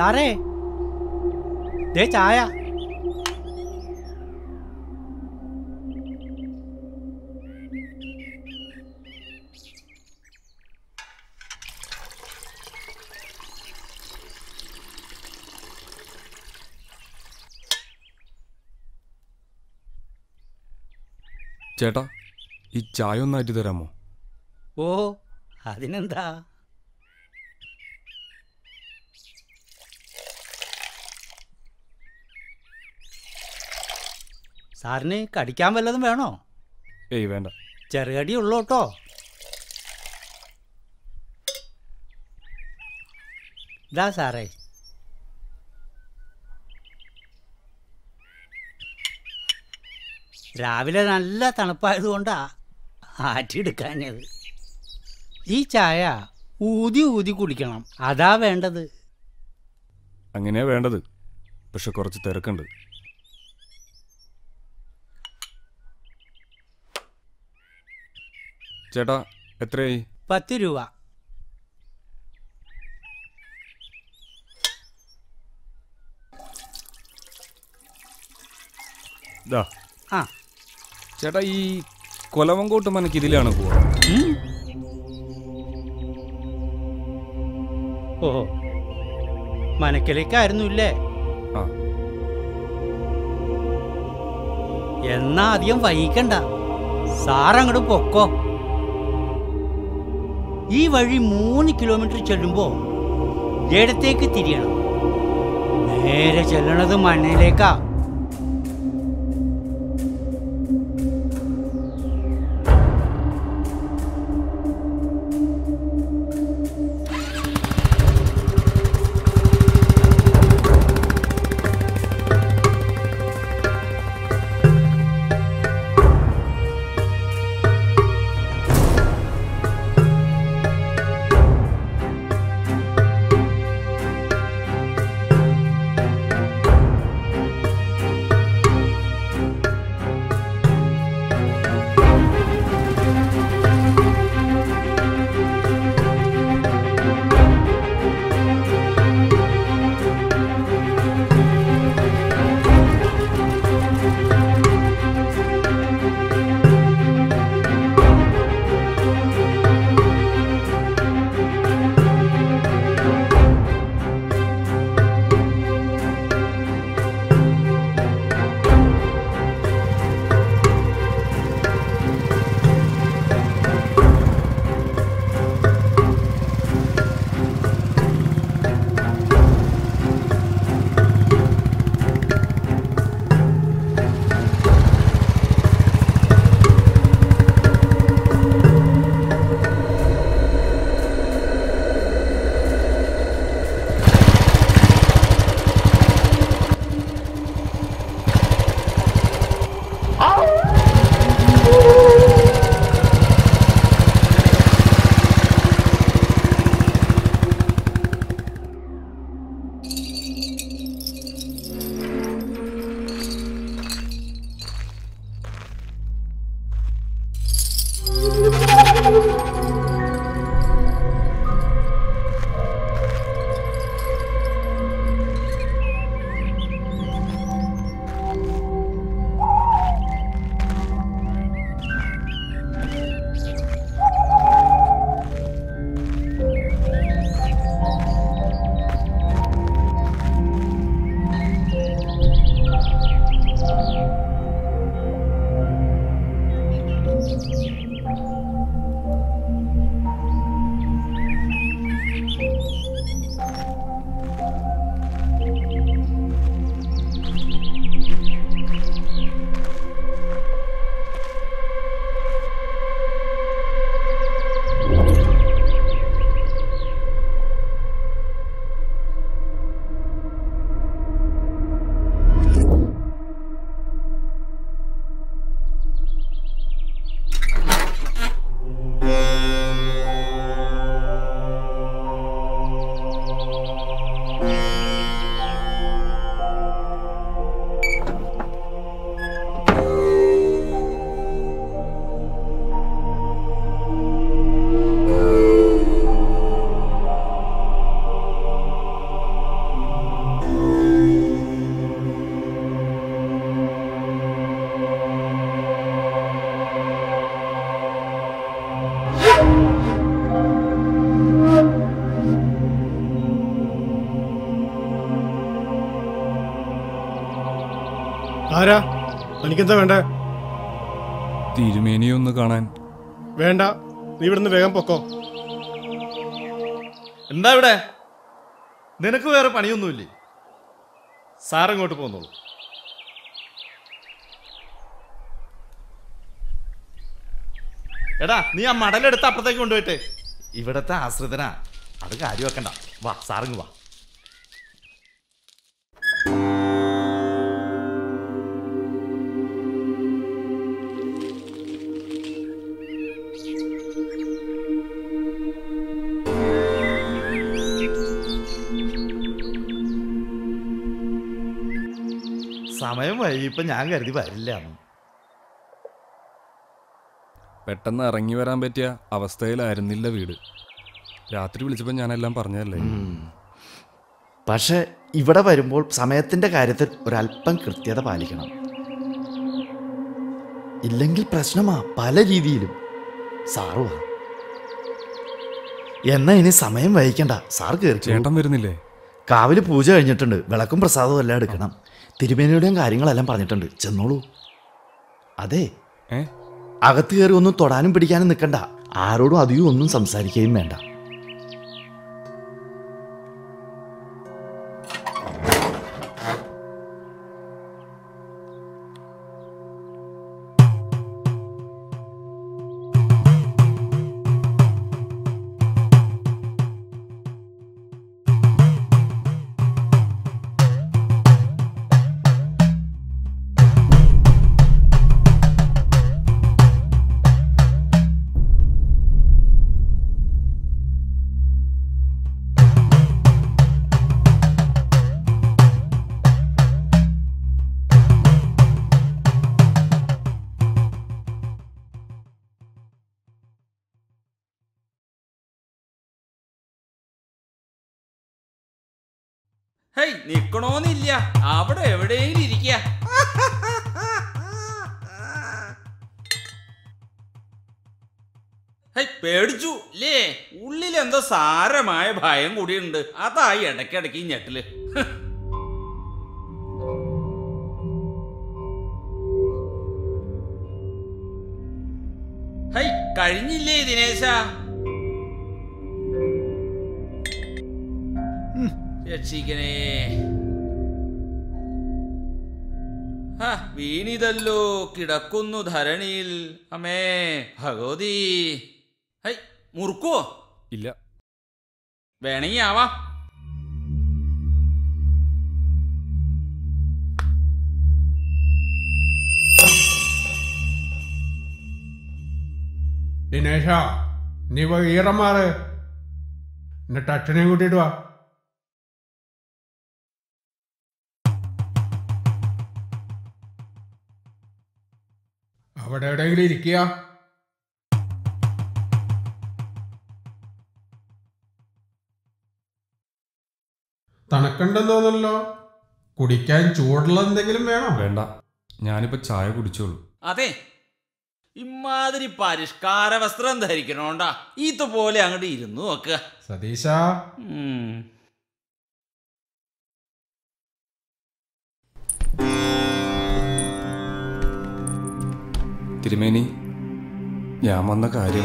സാറേ ദേ ചായ ചേട്ടാ ഈ ചായ ഒന്ന് ആറ്റി തരാമോ ഓ അതിനെന്താ സാറിന് കടിക്കാൻ വല്ലതും വേണോ ഏയ് വേണ്ട ചെറുകടി ഉള്ളൂ കേട്ടോ ഇതാ സാറേ രാവിലെ നല്ല തണുപ്പായതുകൊണ്ടാ ആറ്റിയെടുക്കാഞ്ഞത് ഈ ചായ ഊതി ഊതി കുടിക്കണം അതാ വേണ്ടത് അങ്ങനെയാ വേണ്ടത് പക്ഷെ കുറച്ച് തിരക്കുണ്ട് ചേട്ടാ എത്രയായി പത്ത് രൂപ ദാ ആ ചേട്ടാ ഈ കൊലവങ്കോട്ട് മനക്ക് ഇതിലാണ് പോവാ ഉം. ഓ മനക്കിലേക്കായിരുന്നു ഇല്ലേ ആ എന്നാ അധികം വൈകണ്ട സാറങ്ങോട്ട് പൊക്കോ ഈ വഴി മൂന്ന് കിലോമീറ്റർ ചെല്ലുമ്പോ ഇടത്തേക്ക് തിരിയണം നേരെ ചെല്ലണത് മണ്ണയിലേക്കാ ആരാ എനിക്കെന്താ വേണ്ടേ തിരുമേനിയെ ഒന്ന് കാണാൻ വേണ്ട നീ ഇവിടുന്ന് വേഗം പൊക്കോ എന്താ ഇവിടെ നിനക്ക് വേറെ പണിയൊന്നുമില്ലേ സാർ ഇങ്ങോട്ട് പോന്നോളൂ എടാ നീ ആ മടലെടുത്ത് അപ്പുറത്തേക്ക് കൊണ്ടുപോയിട്ടെ ഇവിടത്തെ ആശ്രിതനാ അത് കാര്യം വെക്കണ്ട വാ സാറിങ് വാ സമയം വൈകിയപ്പോ ഞാൻ കരുതി വരില്ല പെട്ടെന്ന് ഇറങ്ങി വരാൻ പറ്റിയ അവസ്ഥയിലായിരുന്നില്ല വീട് രാത്രി വിളിച്ചപ്പോൾ ഞാനെല്ലാം പറഞ്ഞതല്ലേ പക്ഷെ ഇവിടെ വരുമ്പോൾ സമയത്തിന്റെ കാര്യത്തിൽ ഒരല്പം കൃത്യത പാലിക്കണം ഇല്ലെങ്കിൽ പ്രശ്നമാ പല രീതിയിലും സാറ് വാ എന്നാ ഇനി സമയം വഹിക്കണ്ട സാർ കയറി ചേട്ടൻ വരുന്നില്ലേ കാവില് പൂജ കഴിഞ്ഞിട്ടുണ്ട് വിളക്കും പ്രസാദവും എല്ലാം എടുക്കണം തിരുമേനിയുടെയും കാര്യങ്ങളെല്ലാം പറഞ്ഞിട്ടുണ്ട് ചെന്നോളൂ അതെ ഏ അകത്ത് കയറി ഒന്നും തൊടാനും പിടിക്കാനും നിൽക്കണ്ട ആരോടും അധികം ഒന്നും സംസാരിക്കുകയും വേണ്ട ഹേയ് നിക്കണോന്നില്ല അവിടെ എവിടെയെങ്കിലും ഇരിക്കുക ഹേയ് പേടിച്ചു ലേ ഉള്ളിൽ എന്തോ സാരമായ ഭയം കൂടിയുണ്ട് അതായി ഇടയ്ക്കിടയ്ക്ക് ഈ ഞെട്ടല് ഹ്. ഹേയ് കഴിഞ്ഞില്ലേ ദിനേശ രക്ഷിക്കണേ ഹ, വീണിതല്ലോ കിടക്കുന്നു ധരണിയിൽ അമ്മേ ഭഗവതി ഹൈ മുറുക്കോ ഇല്ല വേണമെങ്കി ആവാ ദിനേശ നീ പോയി ഈറം മാറ് എന്നിട്ട് അച്ഛനെയും കൂട്ടിയിട്ട് വാ അവിടെ എവിടെയെങ്കിലും ഇരിക്കുക തണുക്കണ്ടെന്ന് തോന്നല്ലോ കുടിക്കാൻ ചൂടുള്ള എന്തെങ്കിലും വേണോ വേണ്ട ഞാനിപ്പോൾ ചായ കുടിച്ചോളൂ അതെ ഇമാതിരി പരിഷ്കാര വസ്ത്രം ധരിക്കണോണ്ടാ ഇതുപോലെ അങ്ങോട്ട് ഇരുന്നു നോക്കുക സതീശ ഉം. തിരുമേനി ഞാൻ വന്ന കാര്യം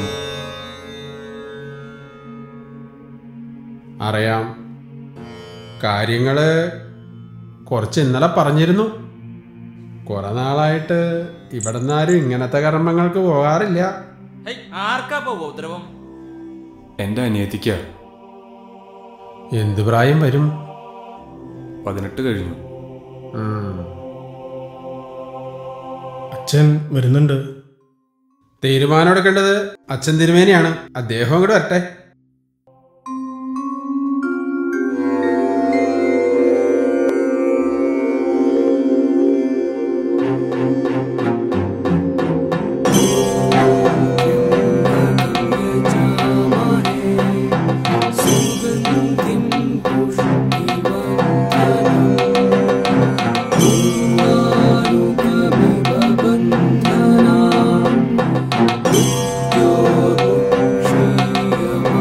അറിയാം കാര്യങ്ങള് കുറച്ച് ഇന്നലെ പറഞ്ഞിരുന്നു കുറെ നാളായിട്ട് ഇവിടുന്ന് ആരും ഇങ്ങനത്തെ കർമ്മങ്ങൾക്ക് പോകാറില്ല ഹൈ ആർക്കാ ഇപ്പൊ ഉപദ്രവം എൻ്റെ അനിയത്തിക്ക എന്ത് പ്രായം വരും പതിനെട്ട് കഴിഞ്ഞു ഉം. അച്ഛൻ വരുന്നുണ്ട് തീരുമാനം എടുക്കേണ്ടത് അച്ഛൻ തിരുമേനിയാണ് അദ്ദേഹം അങ്ങോട്ട് വരട്ടെ ോ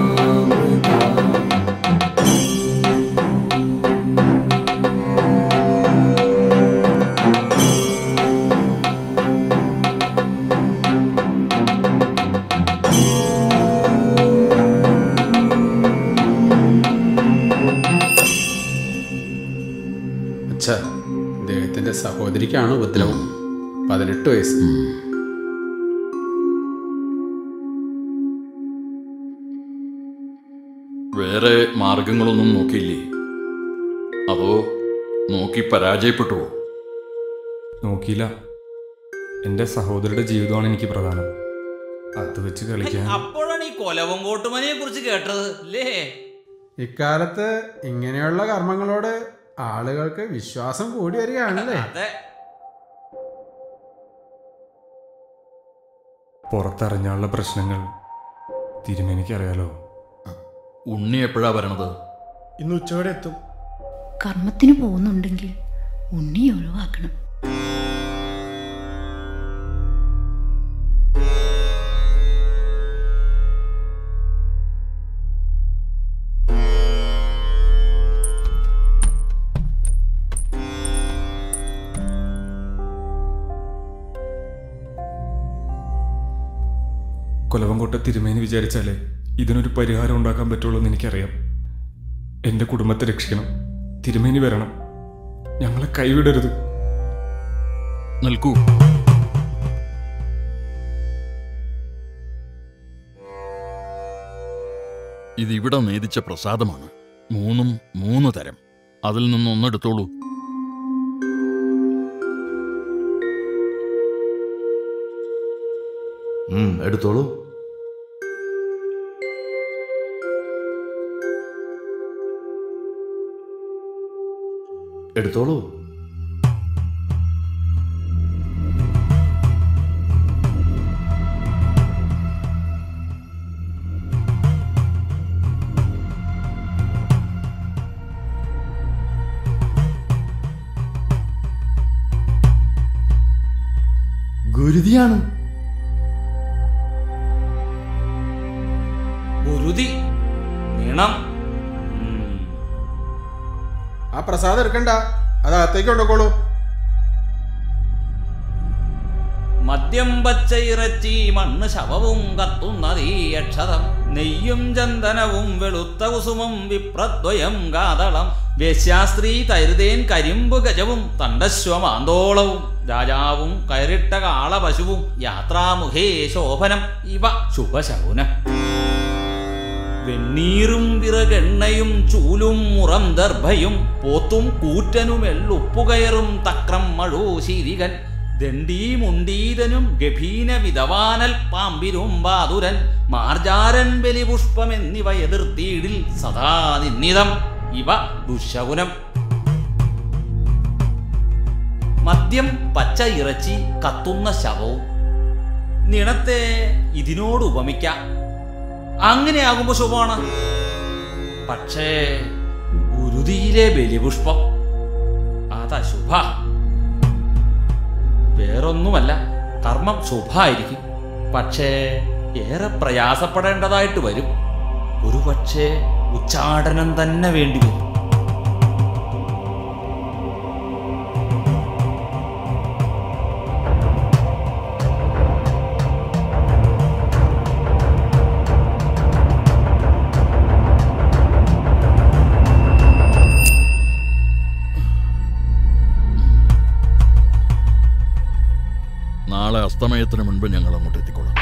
തിരുമേനിക്കാണ് ഉപദ്രവം പതിനെട്ട് വയസ്സ് വേറെ മാർഗങ്ങളൊന്നും നോക്കിയില്ലേ അതോ നോക്കി പരാജയപ്പെട്ടുവോ നോക്കിയില്ല എൻ്റെ സഹോദരിയുടെ ജീവിതമാണ് എനിക്ക് പ്രധാനം അത് വെച്ച് കളിക്കാൻ അപ്പോഴാണ് ഈ കൊലവങ്കോട്ടുമനെ കുറിച്ച് കേട്ടത് അല്ലേ ഇക്കാലത്ത് ഇങ്ങനെയുള്ള കർമ്മങ്ങളോട് ആളുകൾക്ക് വിശ്വാസം കൂടി വരികയാണല്ലേ അതെ പുറത്തറിഞ്ഞാലുള്ള പ്രശ്നങ്ങൾ തിരുമേനിക്കറിയാലോ ഉണ്ണി എപ്പോഴാ വരണത് ഇന്ന് ഉച്ചയോടെ എത്തും കർമ്മത്തിന് പോകുന്നുണ്ടെങ്കിൽ ഉണ്ണിയെ ഒഴിവാക്കണം കൊലവങ്കോട്ട തിരുമേനി വിചാരിച്ചാലേ ഇതിനൊരു പരിഹാരം ഉണ്ടാക്കാൻ പറ്റുള്ളൂ എന്ന് എനിക്കറിയാം എൻ്റെ കുടുംബത്തെ രക്ഷിക്കണം തിരുമേനി വരണം ഞങ്ങളെ കൈവിടരുത് നിൽക്കൂ ഇതിവിടെ നേദിച്ച പ്രസാദമാണ് മൂന്നും മൂന്ന് തരം അതിൽ നിന്ന് ഒന്നെടുത്തോളൂ ഉം, എടുത്തോളൂ എടുത്തോളൂ ഗുരുതിയാണ് ഗുരുതി നീണം ഉം. ആ പ്രസാദം എടുക്കണ്ട അത് അകത്തേക്ക് കൊണ്ടുപോക്കോളൂ മദ്യം പച്ച ഇറച്ചി മണ്ണ് ശവവും കത്തുന്നതീ അക്ഷതം നെയ്യും ചന്ദനവും വെളുത്ത കുസുമം വിപ്രദ്വയം കാതളം വേശ്യാസ്ത്രീ തരുതേൻ കരിമ്പ് ഗജവും തണ്ടശ്വമാന്തോളവും രാജാവും കയറിട്ട കാളപശുവും യാത്രാമുഖേ ശോഭനം ഇവ ശുഭശകുനം വെണ്ണീറും വിറകെണ്ണയും ചൂലും മുറം ദർഭയും പോത്തും കൂറ്റനും എള്ളുപ്പുകയറും തക്രം മഴൂശിരികൻ ദണ്ഡീമുണ്ടീതനും ഗഭീന വിധവാനൽ പാമ്പിരും ബാതുരൻ മാർജാരൻ ബലിപുഷ്പം എന്നിവ എതിർത്തീടിൽ സദാ നിന്നിതം ഇവ ദുശകുനം മദ്യം പച്ച ഇറച്ചി കത്തുന്ന ശവവും നിണത്തെ ഇതിനോട് ഉപമിക്കാം അങ്ങനെയാകുമ്പോ ശുഭമാണ് പക്ഷേ ഗുരുതിയിലെ ബലിപുഷ്പം അതശുഭ വേറൊന്നുമല്ല കർമ്മം ശുഭായിരിക്കും പക്ഷേ ഏറെ പ്രയാസപ്പെടേണ്ടതായിട്ട് വരും ഒരു പക്ഷേ ഉച്ചാടനം തന്നെ വേണ്ടി വരും നാളെ അസ്തമയത്തിന് മുൻപ് ഞങ്ങൾ അങ്ങോട്ട് എത്തിക്കൊള്ളാം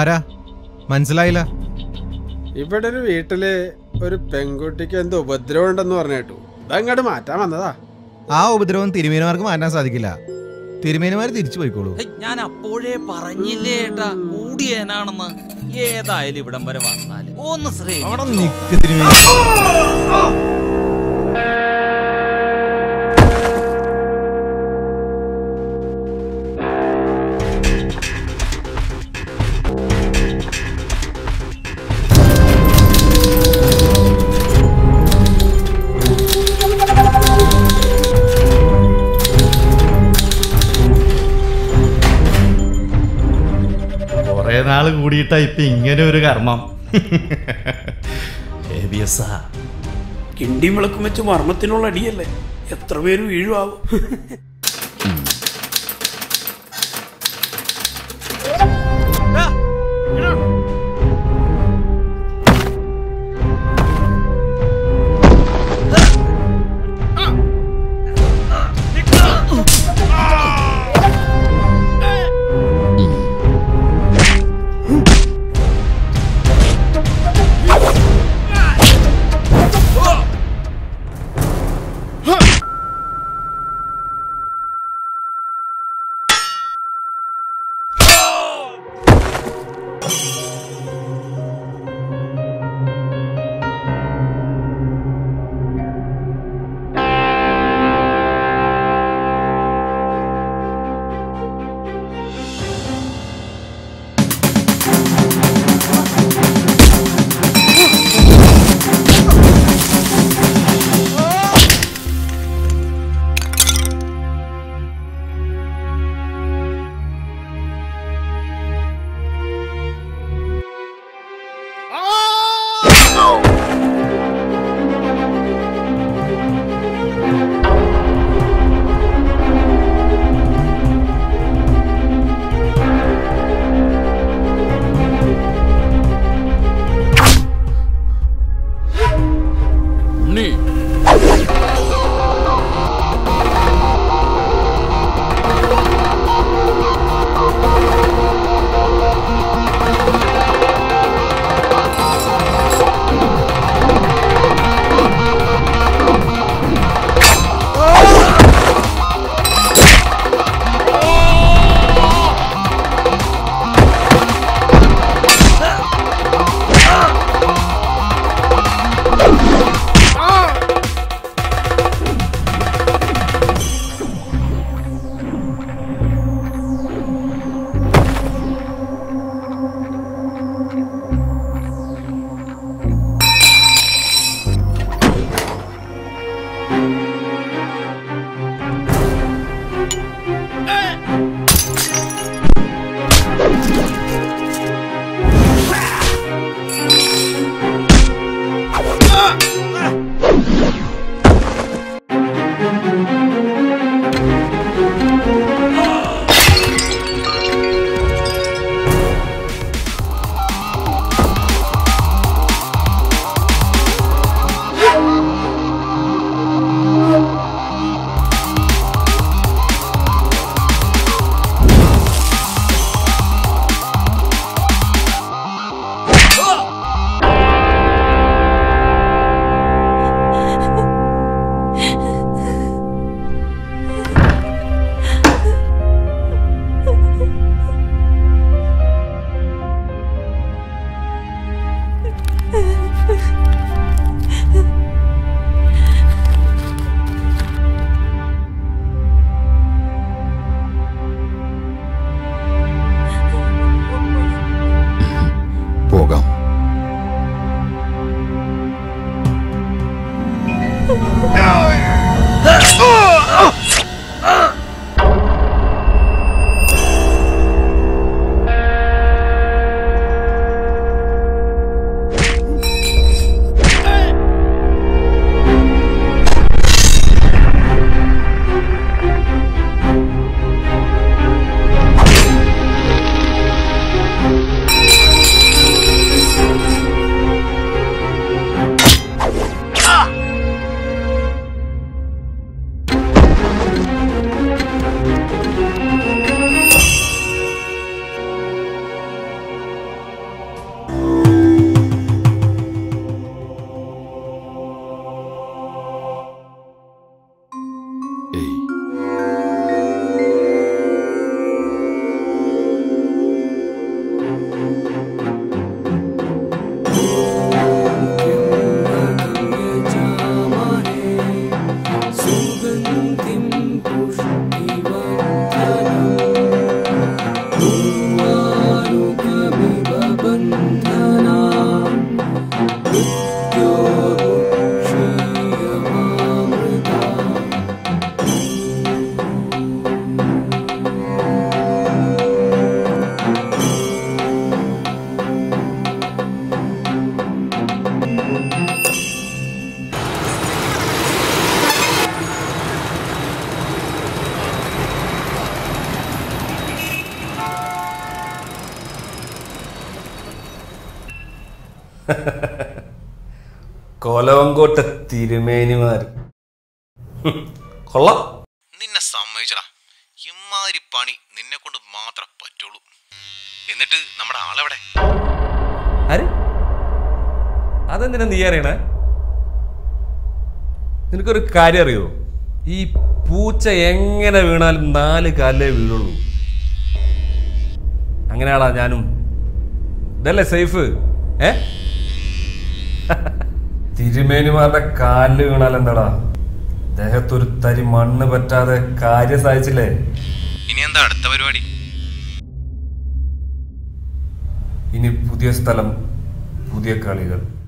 ആരാ മനസ്സിലായില്ല ഇവിടെ ഒരു വീട്ടില് ഒരു പെൺകുട്ടിക്ക് എന്തോ ഉപദ്രവം ഉണ്ടെന്ന് പറഞ്ഞു കേട്ടു അതങ്ങോട്ട് മാറ്റാൻ വന്നതാ ആ ഉപദ്രവം തിരുമേനിമാർക്ക് മാറ്റാൻ സാധിക്കില്ല തിരുമേനിമാർ തിരിച്ചു പോയിക്കോളൂ ഹേയ്, ഞാൻ അപ്പോഴേ പറഞ്ഞില്ലേ ഏട്ടാ കൂടിയേനാണെന്ന് ഏതായാലും ഇവിടം വരെ വന്നാല് ഒന്ന് ശ്രീ അവിടെ നിക്ക് തിരുമേനി കുറെ നാൾ കൂടിയിട്ടാ ഇപ്പൊ ഇങ്ങനെ ഒരു കർമ്മം ഹേബിയസാ കിണ്ടിയും വിളക്കും വെച്ച് മർമ്മത്തിനുള്ള അടിയല്ലേ എത്ര പേര് വീഴുവാവും ഉണ്ണി പോകാം ഏയ് കൊലവങ്കോട്ട തിരുമേനിമാർ ഹും, കൊള്ളാം നിന്നെ സമ്മതിച്ചടാ ഇമാതിരി പണി നിന്നെ കൊണ്ട് മാത്രം പറ്റുള്ളൂ എന്നിട്ട് നമ്മുടെ ആളെവിടെ ആര് അതെന്തിനാ നീ അറിയണേ നിനക്കൊരു കാര്യം അറിയോ ഈ പൂച്ച എങ്ങനെ വീണാലും നാല് കാലിലേ വീഴുള്ളൂ അങ്ങനെയാടാ ഞാനും ഇതല്ലേ സേഫ് ഏ തിരുമേനിമാരുടെ കാലില് വീണാൽ എന്താടാ ദേഹത്തൊരു തരി മണ്ണ് പറ്റാതെ കാര്യം സാധിച്ചില്ലേ ഇനി എന്താ അടുത്ത പരിപാടി ഇനി പുതിയ സ്ഥലം പുതിയ കളികൾ